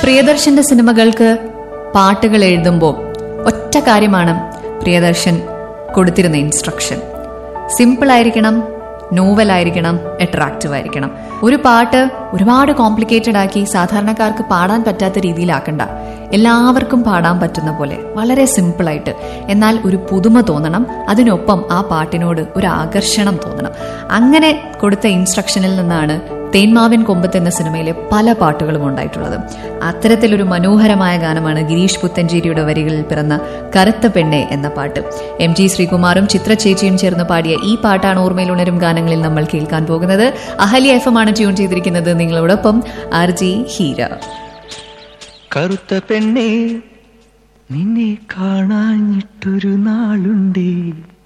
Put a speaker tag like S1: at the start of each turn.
S1: പ്രിയദർശന്റെ സിനിമകൾക്ക് പാട്ടുകൾ എഴുതുമ്പോൾ ഒറ്റ കാര്യമാണ് പ്രിയദർശൻ കൊടുത്തിരുന്ന ഇൻസ്ട്രക്ഷൻ സിമ്പിൾ ആയിരിക്കണം നോവൽ ആയിരിക്കണം അട്രാക്റ്റീവ് ആയിരിക്കണം ഒരു പാട്ട് ഒരുപാട് കോംപ്ലിക്കേറ്റഡ് ആക്കി സാധാരണക്കാർക്ക് പാടാൻ പറ്റാത്ത രീതിയിലാക്കണ്ട എല്ലാവർക്കും പാടാൻ പറ്റുന്ന പോലെ വളരെ സിമ്പിളായിട്ട് എന്നാൽ ഒരു പുതുമ തോന്നണം അതിനൊപ്പം ആ പാട്ടിനോട് ഒരു ആകർഷണം തോന്നണം അങ്ങനെ കൊടുത്ത ഇൻസ്ട്രക്ഷനിൽ നിന്നാണ് തേന്മാവിൻ കൊമ്പത്ത് എന്ന സിനിമയിലെ പല പാട്ടുകളും ഉണ്ടായിട്ടുള്ളത് അത്തരത്തിലൊരു മനോഹരമായ ഗാനമാണ് ഗിരീഷ് പുത്തഞ്ചേരിയുടെ വരികളിൽ പിറന്ന കറുത്ത പെണ്ണെ എന്ന പാട്ട് എം ജി ശ്രീകുമാറും ചിത്ര ചേച്ചിയും ചേർന്ന് പാടിയ ഈ പാട്ടാണ് ഓർമ്മയിൽ ഉണരും ഗാനങ്ങളിൽ നമ്മൾ കേൾക്കാൻ പോകുന്നത് അഹലി എഫ് എം ആണ് ട്യൂൺ ചെയ്തിരിക്കുന്നത് നിങ്ങളോടൊപ്പം ആർ ജി ഹീര
S2: കറുത്ത പെണ്ണേ നിന്നെ കാണാഞ്ഞിട്ടൊരു നാളുണ്ടേ